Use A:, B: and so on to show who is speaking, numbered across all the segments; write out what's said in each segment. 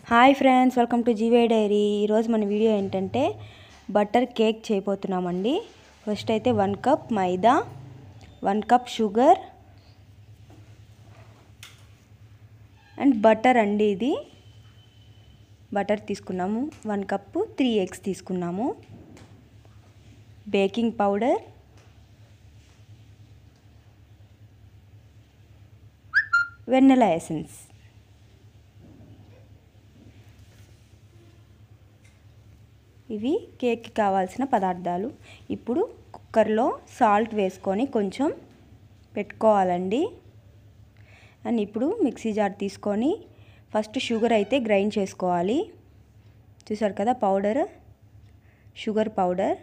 A: hi friends welcome to జీవే diary ఈరోజు మన వీడియో ఏంటంటే బటర్ కేక్ చేయబోతున్నామండి ఫస్ట్ అయితే one cup maida one cup sugar and butter అండి ఇది బటర్ తీసుకున్నాము వన్ కప్పు త్రీ ఎగ్స్ తీసుకున్నాము బేకింగ్ పౌడర్ వెన్నెలా ఎసెన్స్ ఇవి కేక్కి కావాల్సిన పదార్థాలు ఇప్పుడు కుక్కర్లో సాల్ట్ వేసుకొని కొంచెం పెట్టుకోవాలండి అండ్ ఇప్పుడు మిక్సీ జార్ తీసుకొని ఫస్ట్ షుగర్ అయితే గ్రైండ్ చేసుకోవాలి చూసారు కదా పౌడర్ షుగర్ పౌడర్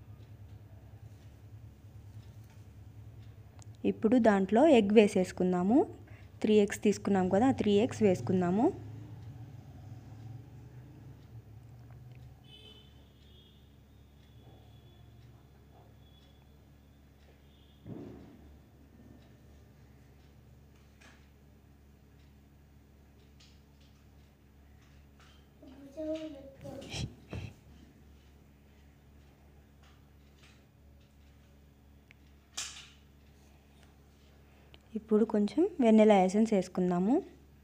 A: ఇప్పుడు దాంట్లో ఎగ్ వేసేసుకుందాము త్రీ ఎగ్స్ తీసుకున్నాం కదా ఆ త్రీ ఎగ్స్ వేసుకుందాము ఇప్పుడు కొంచెం వెన్నెలా ఎసెన్స్ వేసుకుందాము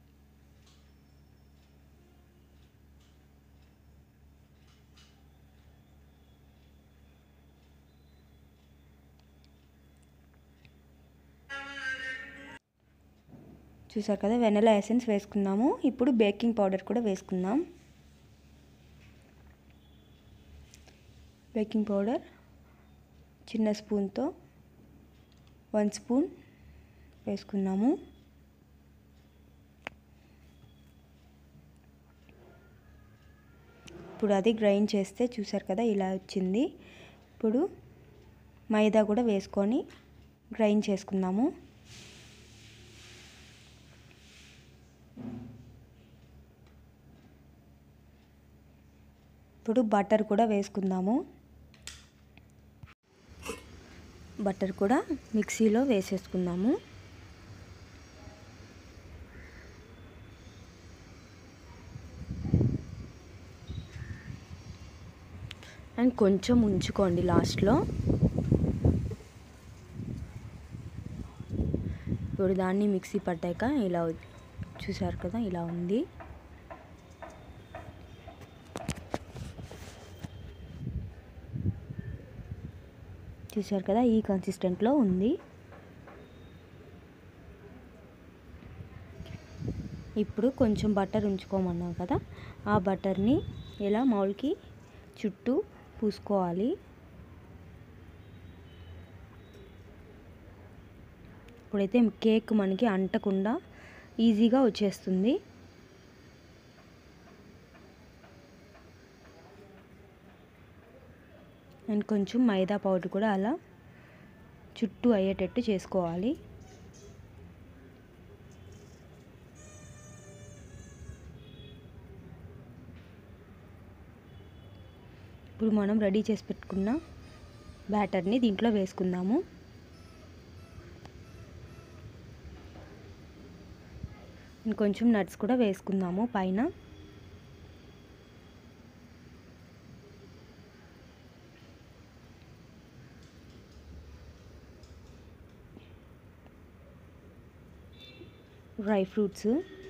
A: చూసారు కదా వెనలా ఎసెన్స్ వేసుకున్నాము ఇప్పుడు బేకింగ్ పౌడర్ కూడా వేసుకుందాం బేకింగ్ పౌడర్ చిన్న స్పూన్తో వన్ స్పూన్ వేసుకున్నాము ఇప్పుడు అది గ్రైండ్ చేస్తే చూసారు కదా ఇలా వచ్చింది ఇప్పుడు మైదా కూడా వేసుకొని గ్రైండ్ చేసుకుందాము ఇప్పుడు బటర్ కూడా వేసుకుందాము బటర్ కూడా మిక్సీలో వేసేసుకుందాము అండ్ కొంచెం ఉంచుకోండి లాస్ట్లో ఇప్పుడు దాన్ని మిక్సీ పట్టాక ఇలా చూసారు కదా ఇలా ఉంది చూసారు కదా ఈ కన్సిస్టెంట్లో ఉంది ఇప్పుడు కొంచెం బటర్ ఉంచుకోమన్నాం కదా ఆ బటర్ని ఇలా మౌల్కి చుట్టూ పూసుకోవాలి ఇప్పుడైతే కేక్ మనకి అంటకుండా ఈజీగా వచ్చేస్తుంది అండ్ కొంచెం మైదా పౌడర్ కూడా అలా చుట్టూ అయ్యేటట్టు చేసుకోవాలి ఇప్పుడు మనం రెడీ చేసి పెట్టుకున్న బ్యాటర్ని దీంట్లో వేసుకుందాము ఇంకొంచెం నట్స్ కూడా వేసుకుందాము పైన డ్రై ఫ్రూట్స్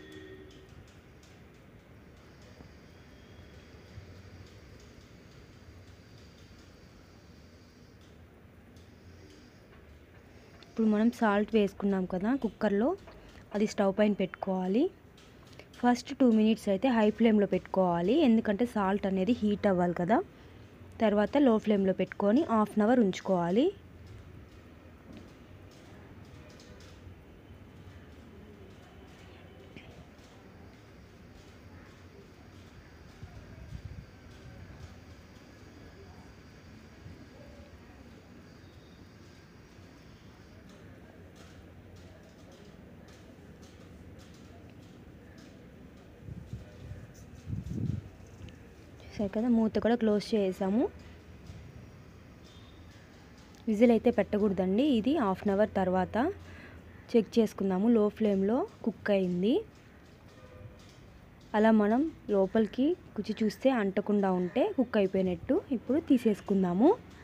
A: ఇప్పుడు మనం సాల్ట్ వేసుకున్నాం కదా కుక్కర్లో అది స్టవ్ పైన పెట్టుకోవాలి ఫస్ట్ టూ మినిట్స్ అయితే హై ఫ్లేమ్లో పెట్టుకోవాలి ఎందుకంటే సాల్ట్ అనేది హీట్ అవ్వాలి కదా తర్వాత లో ఫ్లేమ్లో పెట్టుకొని హాఫ్ అన్ అవర్ ఉంచుకోవాలి చూసారు కదా మూత కూడా క్లోజ్ చేసాము విజిల్ అయితే పెట్టకూడదండి ఇది హాఫ్ అన్ అవర్ తర్వాత చెక్ చేసుకుందాము లో ఫ్లేమ్లో కుక్ అయింది అలా మనం లోపలికి కుచి చూస్తే అంటకుండా ఉంటే కుక్ అయిపోయినట్టు ఇప్పుడు తీసేసుకుందాము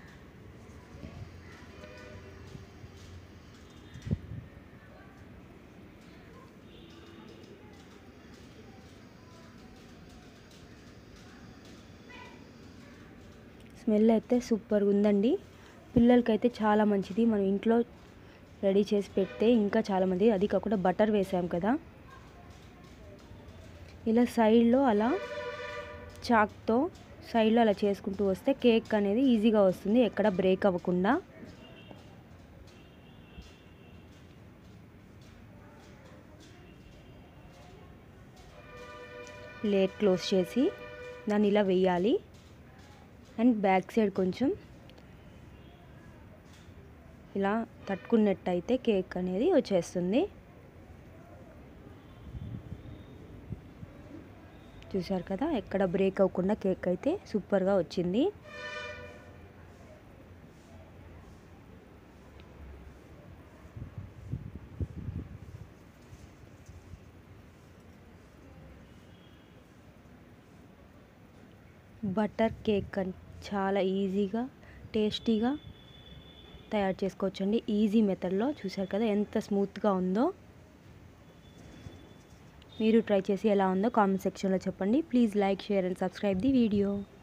A: స్మెల్ అయితే సూపర్గా ఉందండి పిల్లలకైతే చాలా మంచిది మనం ఇంట్లో రెడీ చేసి పెడితే ఇంకా చాలా మంది అది కాకుండా బటర్ వేసాం కదా ఇలా సైడ్లో అలా చాక్తో సైడ్లో అలా చేసుకుంటూ వస్తే కేక్ అనేది ఈజీగా వస్తుంది ఎక్కడ బ్రేక్ అవ్వకుండా ప్లేట్ క్లోజ్ చేసి దాన్ని ఇలా వేయాలి అండ్ బ్యాక్ సైడ్ కొంచెం ఇలా తట్టుకున్నట్టయితే కేక్ అనేది వచ్చేస్తుంది చూసారు కదా ఎక్కడ బ్రేక్ అవ్వకుండా కేక్ అయితే సూపర్గా వచ్చింది బటర్ కేక్ అని చాలా ఈజీగా టేస్టీగా తయారు చేసుకోవచ్చండి ఈజీ మెథడ్లో చూసారు కదా ఎంత స్మూత్గా ఉందో మీరు ట్రై చేసి ఎలా ఉందో కామెంట్ సెక్షన్లో చెప్పండి please like share and subscribe the video